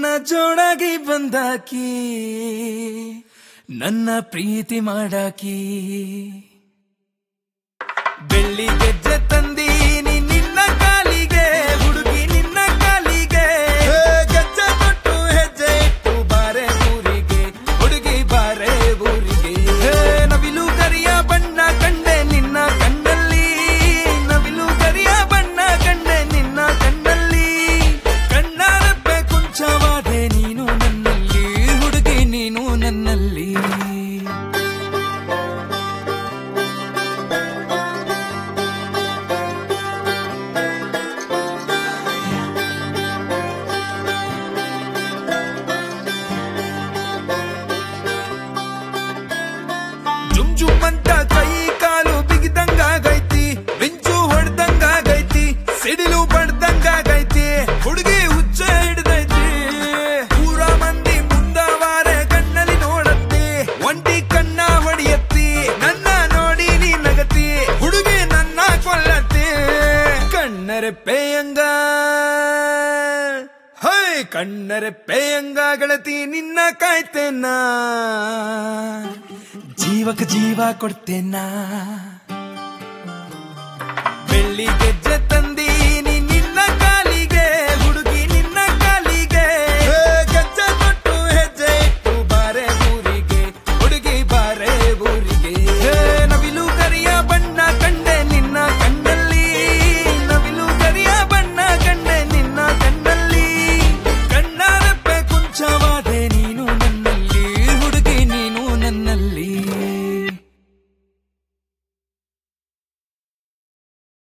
ನನ್ನ ಜೋಡಾಗಿ ಬಂದಾಕಿ ನನ್ನ ಪ್ರೀತಿ ಮಾಡಾಕಿ ಬೆಳ್ಳಿ ಗೆಜ್ಜೆ ತಂದೀನಿ ನಿನ್ನ ಕಾಲಿಗೆ ಹುಡುಗಿ ನಿನ್ನ ಕಾಲಿಗೆ ಗೆಜ್ಜೆ ತೊಟ್ಟು ಹೆಜ್ಜೆ ಇಟ್ಟು ಬಾರೆ ಊರಿಗೆ ಹುಡುಗಿ ಬಾರೆ ಊರಿಗೆ ನವಿಲು ಕರಿಯ ಬಣ್ಣ ಕಂಡೆ ನಿನ್ನ ಕಣ್ಣಲ್ಲಿ ನವಿಲು ಕರಿಯ ಬಣ್ಣ ಕಂಡೆ ನಿನ್ನ ಕಣ್ಣಲ್ಲಿ ಕಣ್ಣಾರಪ್ಪೆ ಕುಂಚವಾದೆ ನೀನು ನನ್ನಲ್ಲಿ ಹುಡುಗಿ ನೀನು ನನ್ನಲ್ಲಿ ಜುಮ್ ಜುಮ್ ಅಂತ ಕೈ ಕಾಲು ಬಿಗಿದಂಗಾಗೈತಿ ಮಿಂಚು ಹೊಡ್ದಂಗಾಗೈತಿ ಸಿಡಿಲು ಬಡ್ದಂಗಾಗೈತಿ ಹುಡುಗಿ ಹುಚ್ಚ ಹಿಡ್ದೈತಿ ಪೂರ ಮಂದಿ ಮುಂದವಾರೆ ಕಣ್ಣಲ್ಲಿ ನೋಡತ್ತಿ ಒಂಟಿ ಕಣ್ಣ ಹೊಡಿಯತ್ತಿ ನನ್ನ ನೋಡಿ ನೀ ನಗತಿ ಹುಡುಗಿ ನನ್ನ ಕೊಲ್ಲತ್ತಿ ಕಣ್ಣರೆ ಪೇಯಂಗ ಹೈ ಕಣ್ಣರೆ ಪೇಯಂಗ ಗೆಳತಿ ನಿನ್ನ ಕಾಯ್ತೇನ ಜೀವಕ್ಕೆ ಜೀವ ಕೊಡ್ತೇನ ಬೆಳ್ಳಿ ಗೆಜ್ಜೆ ತಂದ